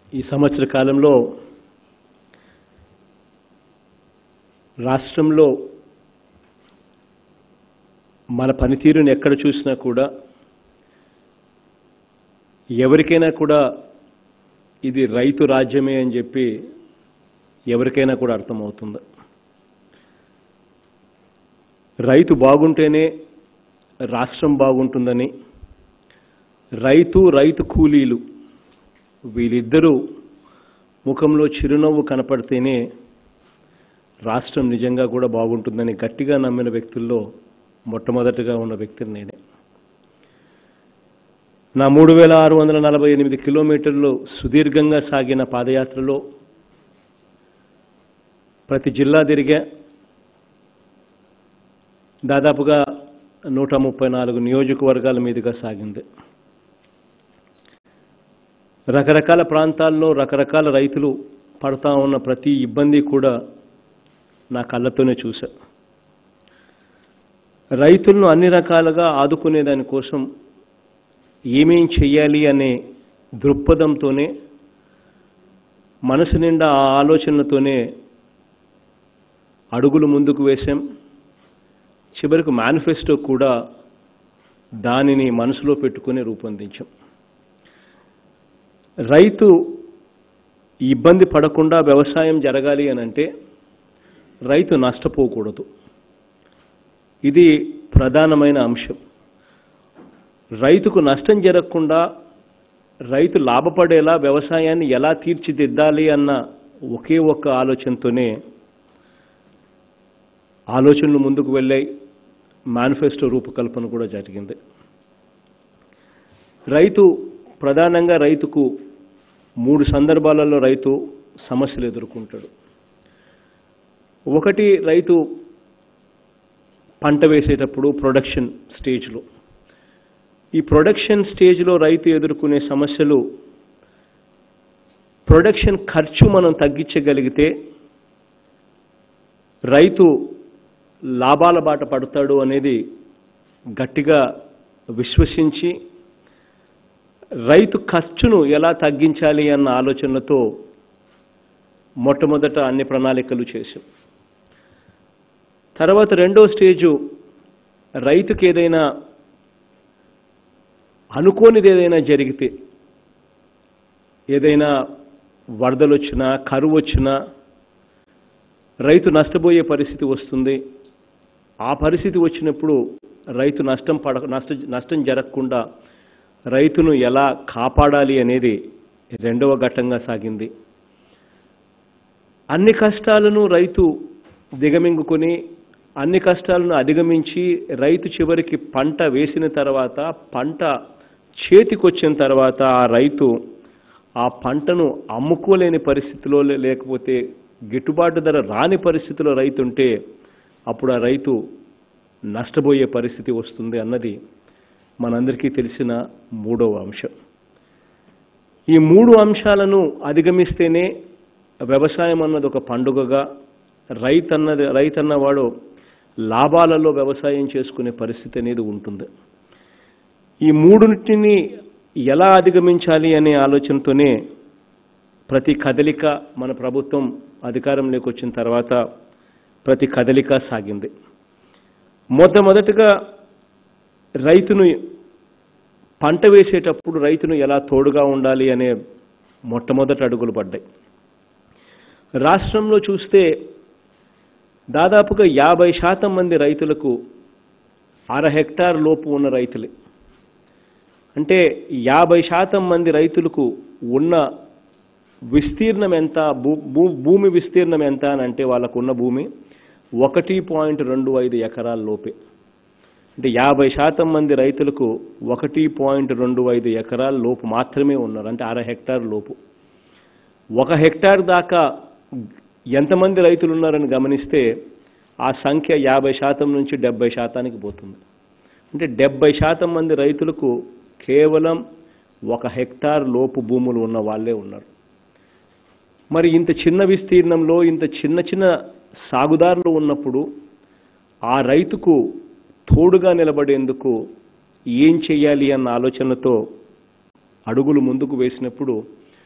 ఈ సంవత్సర కాలంలో రాష్ట్రంలో మన పనితీరుని ఎక్కడ చూసినా కూడా ఎవరికైనా కూడా ఇది రైతు రాజ్యమే అని చెప్పి ఎవరికైనా కూడా అర్థమవుతుంది రైతు బాగుంటేనే రాష్ట్రం బాగుంటుందని రైతు రైతు కూలీలు వీళ్ళిద్దరూ ముఖంలో చిరునవ్వు కనపడితేనే రాష్ట్రం నిజంగా కూడా బాగుంటుందని గట్టిగా నమ్మిన వ్యక్తుల్లో మొట్టమొదటిగా ఉన్న వ్యక్తిని నేనే నా మూడు వేల ఆరు వందల నలభై ఎనిమిది కిలోమీటర్లు సుదీర్ఘంగా సాగిన పాదయాత్రలో ప్రతి జిల్లా తిరిగా దాదాపుగా నూట ముప్పై నాలుగు నియోజకవర్గాల మీదుగా సాగింది రకరకాల ప్రాంతాల్లో రకరకాల రైతులు పడతా ఉన్న ప్రతి ఇబ్బంది కూడా నా కళ్ళతోనే చూశా రైతులను అన్ని రకాలుగా ఆదుకునే దానికోసం ఏమేం చెయ్యాలి అనే దృక్పథంతోనే మనసు నిండా ఆ ఆలోచనలతోనే అడుగులు ముందుకు వేశాం చివరికి మేనిఫెస్టో కూడా దానిని మనసులో పెట్టుకుని రూపొందించాం రైతు ఇబ్బంది పడకుండా వ్యవసాయం జరగాలి అని అంటే రైతు నష్టపోకూడదు ఇది ప్రధానమైన అంశం రైతుకు నష్టం జరగకుండా రైతు లాభపడేలా వ్యవసాయాన్ని ఎలా తీర్చిదిద్దాలి అన్న ఒకే ఒక్క ఆలోచనతోనే ఆలోచనలు ముందుకు వెళ్ళాయి మేనిఫెస్టో రూపకల్పన కూడా జరిగింది రైతు ప్రధానంగా రైతుకు మూడు సందర్భాలలో రైతు సమస్యలు ఎదుర్కొంటాడు ఒకటి రైతు పంట వేసేటప్పుడు ప్రొడక్షన్ స్టేజ్లో ఈ ప్రొడక్షన్ స్టేజ్లో రైతు ఎదుర్కొనే సమస్యలు ప్రొడక్షన్ ఖర్చు మనం తగ్గించగలిగితే రైతు లాభాల బాట పడతాడు అనేది గట్టిగా విశ్వసించి రైతు ఖర్చును ఎలా తగ్గించాలి అన్న ఆలోచనలతో మొట్టమొదట అన్ని ప్రణాళికలు చేశాం తర్వాత రెండో స్టేజు రైతుకి ఏదైనా అనుకోనిది ఏదైనా జరిగితే ఏదైనా వరదలు వచ్చినా కరువు వచ్చినా రైతు నష్టపోయే పరిస్థితి వస్తుంది ఆ పరిస్థితి వచ్చినప్పుడు రైతు నష్టం పడ నష్ట నష్టం జరగకుండా రైతును ఎలా కాపాడాలి అనేది రెండవ ఘట్టంగా సాగింది అన్ని కష్టాలను రైతు దిగమింగుకొని అన్ని కష్టాలను అధిగమించి రైతు చివరికి పంట వేసిన తర్వాత పంట చేతికొచ్చిన తర్వాత ఆ రైతు ఆ పంటను అమ్ముకోలేని పరిస్థితిలో లే- లేకపోతే గిట్టుబాటు ధర రాని పరిస్థితిలో రైతు ఉంటే అప్పుడు ఆ రైతు నష్టపోయే పరిస్థితి వస్తుంది అన్నది మనందరికీ తెలిసిన మూడవ అంశం ఈ మూడు అంశాలను అధిగమిస్తేనే వ్యవసాయం అన్నది ఒక పండుగగా రైతు అన్నది రైతు అన్నవాడు లాభాలలో వ్యవసాయం చేసుకునే పరిస్థితి అనేది ఉంటుంది ఈ మూడునిటిని ఎలా అధిగమించాలి అనే ఆలోచనతోనే ప్రతి కదలిక మన ప్రభుత్వం అధికారంలోకి వచ్చిన తర్వాత ప్రతి కదలిక సాగింది మొట్టమొదటిగా రైతును పంట వేసేటప్పుడు రైతును ఎలా తోడుగా ఉండాలి అనే మొట్టమొదటి అడుగులు పడ్డాయి రాష్ట్రంలో చూస్తే దాదాపుగా యాభై శాతం మంది రైతులకు అర హెక్టార్ లోపు ఉన్న రైతులే అంటే యాభై శాతం మంది రైతులకు ఉన్న విస్తీర్ణం ఎంత భూ భూ- భూమి విస్తీర్ణం ఎంత అని అంటే వాళ్ళకు ఉన్న భూమి ఒకటి పాయింట్ రెండు ఐదు ఎకరాల లోపే అంటే యాభై శాతం మంది రైతులకు ఒకటి పాయింట్ రెండు ఐదు ఎకరాల లోపు మాత్రమే ఉన్నారు అంటే అర హెక్టార్ లోపు ఒక హెక్టార్ దాకా ఎంతమంది రైతులు ఉన్నారని గమనిస్తే ఆ సంఖ్య యాభై శాతం నుంచి డెబ్బై శాతానికి పోతుంది అంటే డెబ్బై శాతం మంది రైతులకు కేవలం ఒక హెక్టార్ లోపు భూములు ఉన్న వాళ్ళే ఉన్నారు మరి ఇంత చిన్న విస్తీర్ణంలో ఇంత చిన్న చిన్న సాగుదారులు ఉన్నప్పుడు ఆ రైతుకు తోడుగా నిలబడేందుకు ఏం చెయ్యాలి అన్న ఆలోచనతో అడుగులు ముందుకు వేసినప్పుడు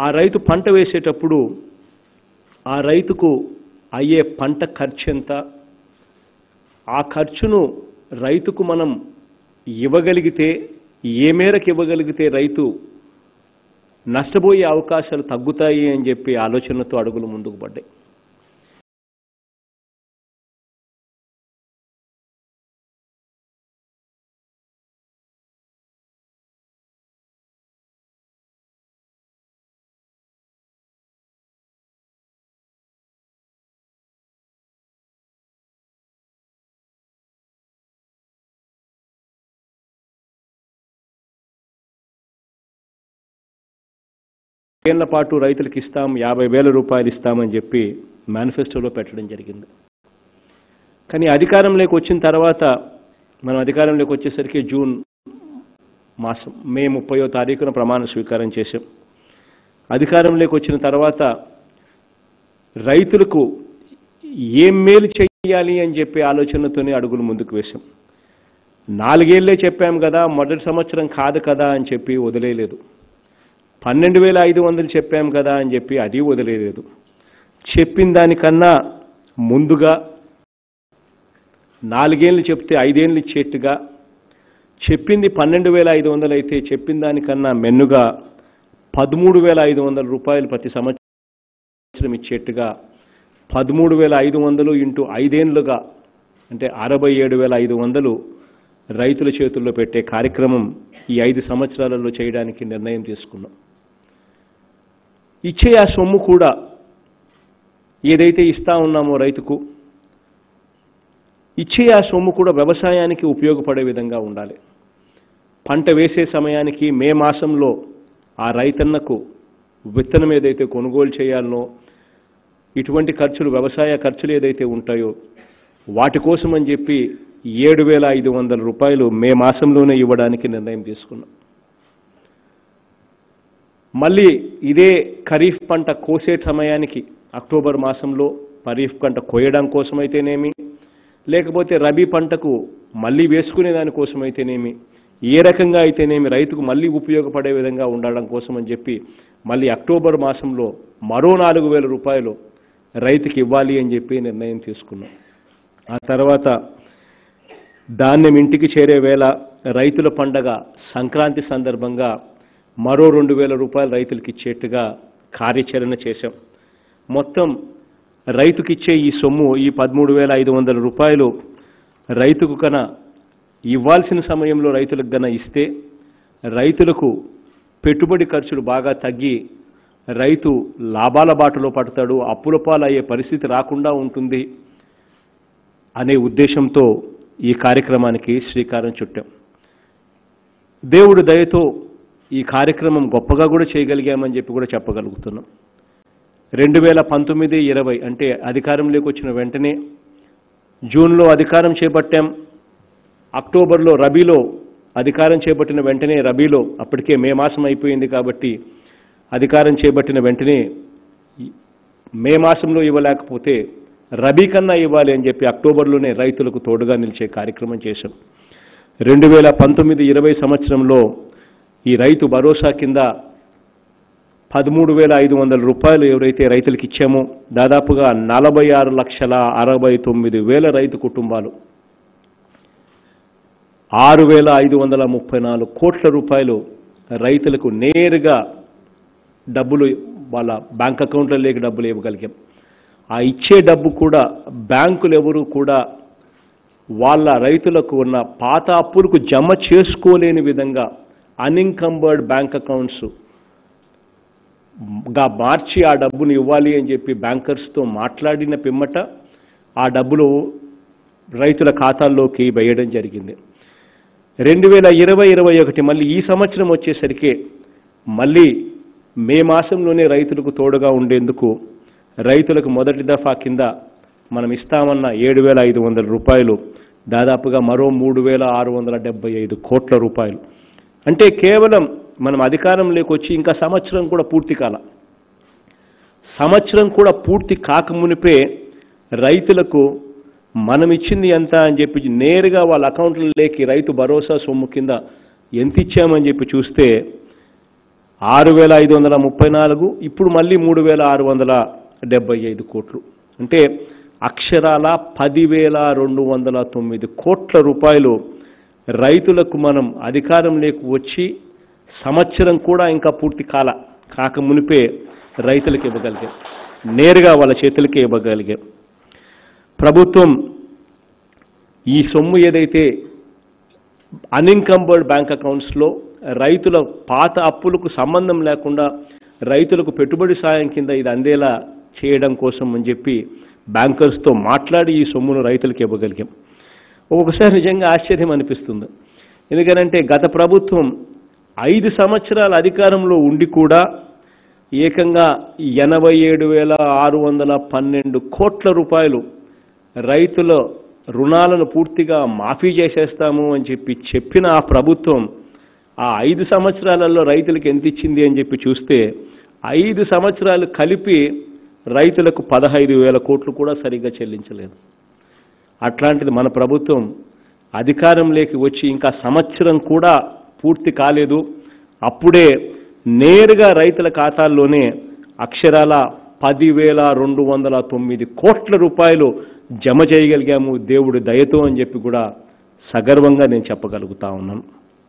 ఆ రైతు పంట వేసేటప్పుడు ఆ రైతుకు అయ్యే పంట ఖర్చు ఎంత ఆ ఖర్చును రైతుకు మనం ఇవ్వగలిగితే ఏ మేరకు ఇవ్వగలిగితే రైతు నష్టపోయే అవకాశాలు తగ్గుతాయి అని చెప్పి ఆలోచనతో అడుగులు ముందుకు పడ్డాయి ఏళ్ల పాటు రైతులకు ఇస్తాం యాభై వేల రూపాయలు ఇస్తామని చెప్పి మేనిఫెస్టోలో పెట్టడం జరిగింది కానీ అధికారంలోకి వచ్చిన తర్వాత మనం అధికారంలోకి వచ్చేసరికి జూన్ మాసం మే ముప్పయో తారీఖున ప్రమాణ స్వీకారం చేశాం అధికారంలోకి వచ్చిన తర్వాత రైతులకు ఏం మేలు చేయాలి అని చెప్పి ఆలోచనతోనే అడుగులు ముందుకు వేశాం నాలుగేళ్లే చెప్పాం కదా మొదటి సంవత్సరం కాదు కదా అని చెప్పి వదిలేయలేదు పన్నెండు వేల ఐదు వందలు చెప్పాం కదా అని చెప్పి అది వదిలేదు చెప్పిన దానికన్నా ముందుగా నాలుగేళ్ళు చెప్తే ఐదేళ్ళు ఇచ్చేట్టుగా చెప్పింది పన్నెండు వేల ఐదు వందలు అయితే చెప్పిన దానికన్నా మెన్నుగా పదమూడు వేల ఐదు వందల రూపాయలు ప్రతి సంవత్సరం ఇచ్చేట్టుగా పదమూడు వేల ఐదు వందలు ఇంటూ ఐదేళ్లుగా అంటే అరవై ఏడు వేల ఐదు వందలు రైతుల చేతుల్లో పెట్టే కార్యక్రమం ఈ ఐదు సంవత్సరాలలో చేయడానికి నిర్ణయం తీసుకున్నాం ఇచ్చే ఆ సొమ్ము కూడా ఏదైతే ఇస్తా ఉన్నామో రైతుకు ఇచ్చే ఆ సొమ్ము కూడా వ్యవసాయానికి ఉపయోగపడే విధంగా ఉండాలి పంట వేసే సమయానికి మే మాసంలో ఆ రైతన్నకు విత్తనం ఏదైతే కొనుగోలు చేయాలనో ఇటువంటి ఖర్చులు వ్యవసాయ ఖర్చులు ఏదైతే ఉంటాయో వాటి కోసం అని చెప్పి ఏడు వేల ఐదు వందల రూపాయలు మే మాసంలోనే ఇవ్వడానికి నిర్ణయం తీసుకున్నాం మళ్ళీ ఇదే ఖరీఫ్ పంట కోసే సమయానికి అక్టోబర్ మాసంలో ఖరీఫ్ పంట కోయడం కోసమైతేనేమి లేకపోతే రబీ పంటకు మళ్ళీ వేసుకునే దానికోసమైతేనేమి ఏ రకంగా అయితేనేమి రైతుకు మళ్ళీ ఉపయోగపడే విధంగా ఉండడం కోసం అని చెప్పి మళ్ళీ అక్టోబర్ మాసంలో మరో నాలుగు వేల రూపాయలు రైతుకి ఇవ్వాలి అని చెప్పి నిర్ణయం తీసుకున్నాం ఆ తర్వాత ధాన్యం ఇంటికి చేరే వేళ రైతుల పండగ సంక్రాంతి సందర్భంగా మరో రెండు వేల రూపాయలు రైతులకు ఇచ్చేట్టుగా కార్యాచరణ చేశాం మొత్తం రైతుకిచ్చే ఈ సొమ్ము ఈ పదమూడు వేల ఐదు వందల రూపాయలు రైతుకు కన ఇవ్వాల్సిన సమయంలో రైతులకు గన ఇస్తే రైతులకు పెట్టుబడి ఖర్చులు బాగా తగ్గి రైతు లాభాల బాటలో పడతాడు అప్పుల పాలు అయ్యే పరిస్థితి రాకుండా ఉంటుంది అనే ఉద్దేశంతో ఈ కార్యక్రమానికి శ్రీకారం చుట్టాం దేవుడి దయతో ఈ కార్యక్రమం గొప్పగా కూడా చేయగలిగామని చెప్పి కూడా చెప్పగలుగుతున్నాం రెండు వేల పంతొమ్మిది ఇరవై అంటే అధికారంలోకి వచ్చిన వెంటనే జూన్లో అధికారం చేపట్టాం అక్టోబర్లో రబీలో అధికారం చేపట్టిన వెంటనే రబీలో అప్పటికే మే మాసం అయిపోయింది కాబట్టి అధికారం చేపట్టిన వెంటనే ఈ- మే మాసంలో ఇవ్వలేకపోతే రబీ కన్నా ఇవ్వాలి అని చెప్పి అక్టోబర్లోనే రైతులకు తోడుగా నిలిచే కార్యక్రమం చేశాం రెండు వేల పంతొమ్మిది ఇరవై సంవత్సరంలో ఈ రైతు భరోసా కింద పదమూడు వేల ఐదు వందల రూపాయలు ఎవరైతే రైతులకు ఇచ్చామో దాదాపుగా నలభై ఆరు లక్షల అరవై తొమ్మిది వేల రైతు కుటుంబాలు ఆరు వేల ఐదు వందల ముప్పై నాలుగు కోట్ల రూపాయలు రైతులకు నేరుగా డబ్బులు వాళ్ళ బ్యాంక్ అకౌంట్లలోకి డబ్బులు ఇవ్వగలిగాం ఆ ఇచ్చే డబ్బు కూడా బ్యాంకులు ఎవరు కూడా వాళ్ళ రైతులకు ఉన్న పాత అప్పులకు జమ చేసుకోలేని విధంగా అన్ఇన్కంబర్డ్ బ్యాంక్ అకౌంట్స్ గా మార్చి ఆ డబ్బును ఇవ్వాలి అని చెప్పి బ్యాంకర్స్తో మాట్లాడిన పిమ్మట ఆ డబ్బులు రైతుల ఖాతాల్లోకి వేయడం జరిగింది రెండు వేల ఇరవై ఇరవై ఒకటి మళ్ళీ ఈ సంవత్సరం వచ్చేసరికి మళ్ళీ మే మాసంలోనే రైతులకు తోడుగా ఉండేందుకు రైతులకు మొదటి దఫా కింద మనం ఇస్తామన్న ఏడు వేల ఐదు వందల రూపాయలు దాదాపుగా మరో మూడు వేల ఆరు వందల డెబ్బై ఐదు కోట్ల రూపాయలు అంటే కేవలం మనం అధికారంలోకి వచ్చి ఇంకా సంవత్సరం కూడా పూర్తి కాల సంవత్సరం కూడా పూర్తి కాకమునిపే రైతులకు మనం ఇచ్చింది ఎంత అని చెప్పి నేరుగా వాళ్ళ అకౌంట్లలోకి రైతు భరోసా సొమ్ము కింద ఎంత ఇచ్చామని చెప్పి చూస్తే ఆరు వేల ఐదు వందల ముప్పై నాలుగు ఇప్పుడు మళ్ళీ మూడు వేల ఆరు వందల డెబ్బై ఐదు కోట్లు అంటే అక్షరాల పదివేల రెండు వందల తొమ్మిది కోట్ల రూపాయలు రైతులకు మనం అధికారంలోకి వచ్చి సంవత్సరం కూడా ఇంకా పూర్తి కాల కాక మునిపే రైతులకు ఇవ్వగలిగాం నేరుగా వాళ్ళ చేతులకే ఇవ్వగలిగాం ప్రభుత్వం ఈ సొమ్ము ఏదైతే అన్ఇన్కంబర్డ్ బ్యాంక్ అకౌంట్స్లో రైతుల పాత అప్పులకు సంబంధం లేకుండా రైతులకు పెట్టుబడి సాయం కింద ఇది అందేలా చేయడం కోసం అని చెప్పి బ్యాంకర్స్తో మాట్లాడి ఈ సొమ్మును రైతులకు ఇవ్వగలిగాం ఒక్కొక్కసారి నిజంగా ఆశ్చర్యం అనిపిస్తుంది ఎందుకనంటే గత ప్రభుత్వం ఐదు సంవత్సరాల అధికారంలో ఉండి కూడా ఏకంగా ఎనభై ఏడు వేల ఆరు వందల పన్నెండు కోట్ల రూపాయలు రైతుల రుణాలను పూర్తిగా మాఫీ చేసేస్తాము అని చెప్పి చెప్పిన ఆ ప్రభుత్వం ఆ ఐదు సంవత్సరాలలో రైతులకు ఎంత ఇచ్చింది అని చెప్పి చూస్తే ఐదు సంవత్సరాలు కలిపి రైతులకు పదహైదు వేల కోట్లు కూడా సరిగ్గా చెల్లించలేదు అట్లాంటిది మన ప్రభుత్వం అధికారంలోకి వచ్చి ఇంకా సంవత్సరం కూడా పూర్తి కాలేదు అప్పుడే నేరుగా రైతుల ఖాతాల్లోనే అక్షరాల పదివేల రెండు వందల తొమ్మిది కోట్ల రూపాయలు జమ చేయగలిగాము దేవుడి దయతో అని చెప్పి కూడా సగర్వంగా నేను చెప్పగలుగుతా ఉన్నాను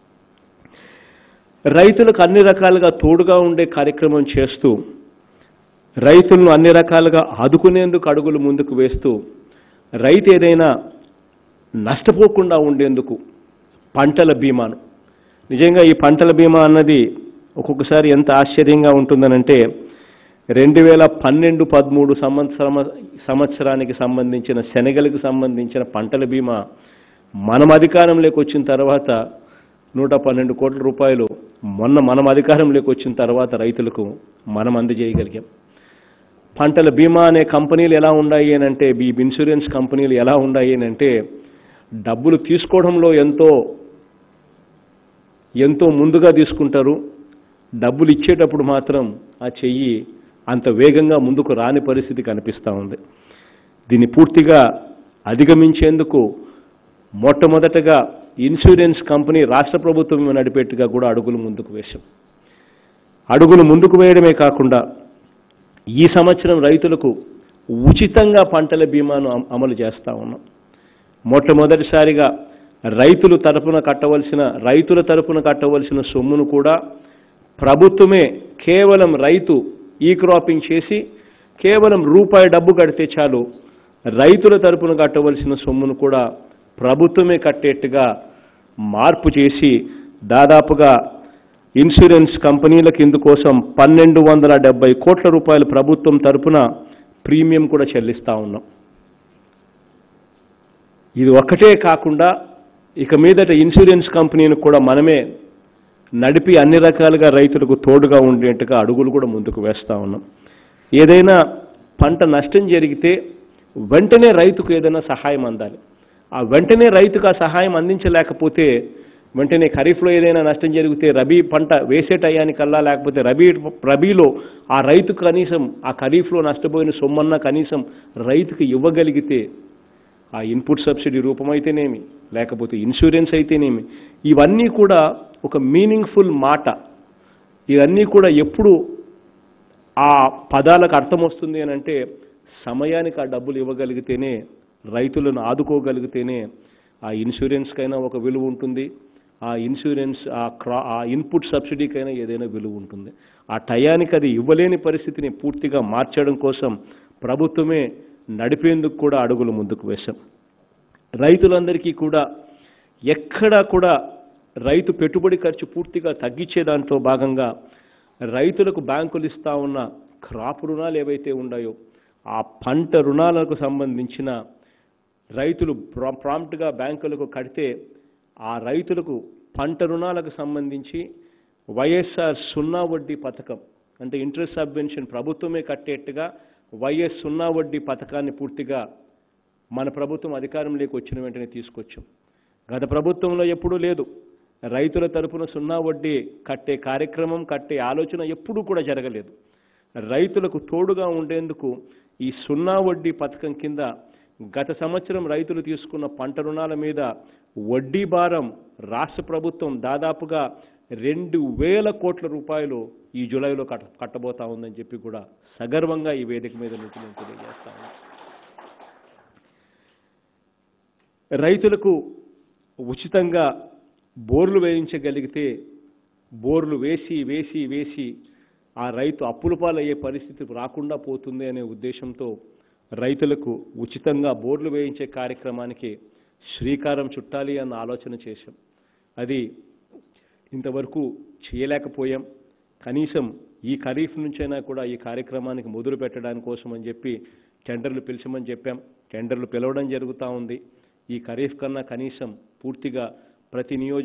రైతులకు అన్ని రకాలుగా తోడుగా ఉండే కార్యక్రమం చేస్తూ రైతులను అన్ని రకాలుగా ఆదుకునేందుకు అడుగులు ముందుకు వేస్తూ రైతు ఏదైనా నష్టపోకుండా ఉండేందుకు పంటల బీమాను నిజంగా ఈ పంటల బీమా అన్నది ఒక్కొక్కసారి ఎంత ఆశ్చర్యంగా ఉంటుందనంటే రెండు వేల పన్నెండు పదమూడు సంవత్సరం సంవత్సరానికి సంబంధించిన శనగలకు సంబంధించిన పంటల బీమా మనం అధికారంలోకి వచ్చిన తర్వాత నూట పన్నెండు కోట్ల రూపాయలు మొన్న మనం అధికారంలోకి వచ్చిన తర్వాత రైతులకు మనం అందజేయగలిగాం పంటల బీమా అనే కంపెనీలు ఎలా ఉన్నాయి అని అంటే ఈ ఇన్సూరెన్స్ కంపెనీలు ఎలా ఉన్నాయి అని అంటే డబ్బులు తీసుకోవడంలో ఎంతో ఎంతో ముందుగా తీసుకుంటారు డబ్బులు ఇచ్చేటప్పుడు మాత్రం ఆ చెయ్యి అంత వేగంగా ముందుకు రాని పరిస్థితి కనిపిస్తూ ఉంది దీన్ని పూర్తిగా అధిగమించేందుకు మొట్టమొదటగా ఇన్సూరెన్స్ కంపెనీ రాష్ట్ర ప్రభుత్వం నడిపేట్టుగా కూడా అడుగులు ముందుకు వేశాం అడుగులు ముందుకు వేయడమే కాకుండా ఈ సంవత్సరం రైతులకు ఉచితంగా పంటల బీమాను అమ- అమలు చేస్తా ఉన్నాం మొట్టమొదటిసారిగా రైతులు తరపున కట్టవలసిన రైతుల తరపున కట్టవలసిన సొమ్మును కూడా ప్రభుత్వమే కేవలం రైతు ఈ క్రాపింగ్ చేసి కేవలం రూపాయి డబ్బు కడితే చాలు రైతుల తరపున కట్టవలసిన సొమ్మును కూడా ప్రభుత్వమే కట్టేట్టుగా మార్పు చేసి దాదాపుగా ఇన్సూరెన్స్ కంపెనీలకు ఇందుకోసం పన్నెండు వందల డెబ్బై కోట్ల రూపాయలు ప్రభుత్వం తరపున ప్రీమియం కూడా చెల్లిస్తా ఉన్నాం ఇది ఒక్కటే కాకుండా ఇక మీదట ఇన్సూరెన్స్ కంపెనీని కూడా మనమే నడిపి అన్ని రకాలుగా రైతులకు తోడుగా ఉండేట్టుగా అడుగులు కూడా ముందుకు వేస్తా ఉన్నాం ఏదైనా పంట నష్టం జరిగితే వెంటనే రైతుకు ఏదైనా సహాయం అందాలి ఆ వెంటనే రైతుకు ఆ సహాయం అందించలేకపోతే వెంటనే ఖరీఫ్లో ఏదైనా నష్టం జరిగితే రబీ పంట వేసే టయానికల్లా లేకపోతే రబీ రబీలో ఆ రైతు కనీసం ఆ ఖరీఫ్లో నష్టపోయిన సొమ్మన్న కనీసం రైతుకు ఇవ్వగలిగితే ఆ ఇన్పుట్ సబ్సిడీ రూపమైతేనేమి లేకపోతే ఇన్సూరెన్స్ అయితేనేమి ఇవన్నీ కూడా ఒక మీనింగ్ఫుల్ మాట ఇవన్నీ కూడా ఎప్పుడు ఆ పదాలకు అర్థం వస్తుంది అని అంటే సమయానికి ఆ డబ్బులు ఇవ్వగలిగితేనే రైతులను ఆదుకోగలిగితేనే ఆ ఇన్సూరెన్స్కైనా ఒక విలువ ఉంటుంది ఆ ఇన్సూరెన్స్ ఆ క్రా ఆ ఇన్పుట్ సబ్సిడీకైనా ఏదైనా విలువ ఉంటుంది ఆ టయానికి అది ఇవ్వలేని పరిస్థితిని పూర్తిగా మార్చడం కోసం ప్రభుత్వమే నడిపేందుకు కూడా అడుగులు ముందుకు వేశాం రైతులందరికీ కూడా ఎక్కడా కూడా రైతు పెట్టుబడి ఖర్చు పూర్తిగా తగ్గించే దాంట్లో భాగంగా రైతులకు బ్యాంకులు ఇస్తా ఉన్న క్రాప్ రుణాలు ఏవైతే ఉన్నాయో ఆ పంట రుణాలకు సంబంధించిన రైతులు ప్రా- ప్రాంప్ట్గా బ్యాంకులకు కడితే ఆ రైతులకు పంట రుణాలకు సంబంధించి వైఎస్ఆర్ సున్నా వడ్డీ పథకం అంటే ఇంట్రెస్ట్ సబ్వెన్షన్ ప్రభుత్వమే కట్టేట్టుగా వైఎస్ సున్నా వడ్డీ పథకాన్ని పూర్తిగా మన ప్రభుత్వం అధికారంలోకి వచ్చిన వెంటనే తీసుకొచ్చాం గత ప్రభుత్వంలో ఎప్పుడూ లేదు రైతుల తరపున సున్నా వడ్డీ కట్టే కార్యక్రమం కట్టే ఆలోచన ఎప్పుడూ కూడా జరగలేదు రైతులకు తోడుగా ఉండేందుకు ఈ సున్నా వడ్డీ పథకం కింద గత సంవత్సరం రైతులు తీసుకున్న పంట రుణాల మీద వడ్డీ భారం రాష్ట్ర ప్రభుత్వం దాదాపుగా రెండు వేల కోట్ల రూపాయలు ఈ జూలైలో కట్ట కట్టబోతా ఉందని చెప్పి కూడా సగర్వంగా ఈ వేదిక మీద నుంచి నేను తెలియజేస్తా ఉన్నాను రైతులకు ఉచితంగా బోర్లు వేయించగలిగితే బోర్లు వేసి వేసి వేసి ఆ రైతు అప్పుల పాలయ్యే పరిస్థితి రాకుండా పోతుంది అనే ఉద్దేశంతో రైతులకు ఉచితంగా బోర్లు వేయించే కార్యక్రమానికి శ్రీకారం చుట్టాలి అన్న ఆలోచన చేశాం అది ఇంతవరకు చేయలేకపోయాం కనీసం ఈ ఖరీఫ్ నుంచైనా కూడా ఈ కార్యక్రమానికి మొదలు పెట్టడానికి కోసం అని చెప్పి టెండర్లు పిలిచమని చెప్పాం టెండర్లు పిలవడం జరుగుతూ ఉంది ఈ ఖరీఫ్ కన్నా కనీసం పూర్తిగా ప్రతి నియోజక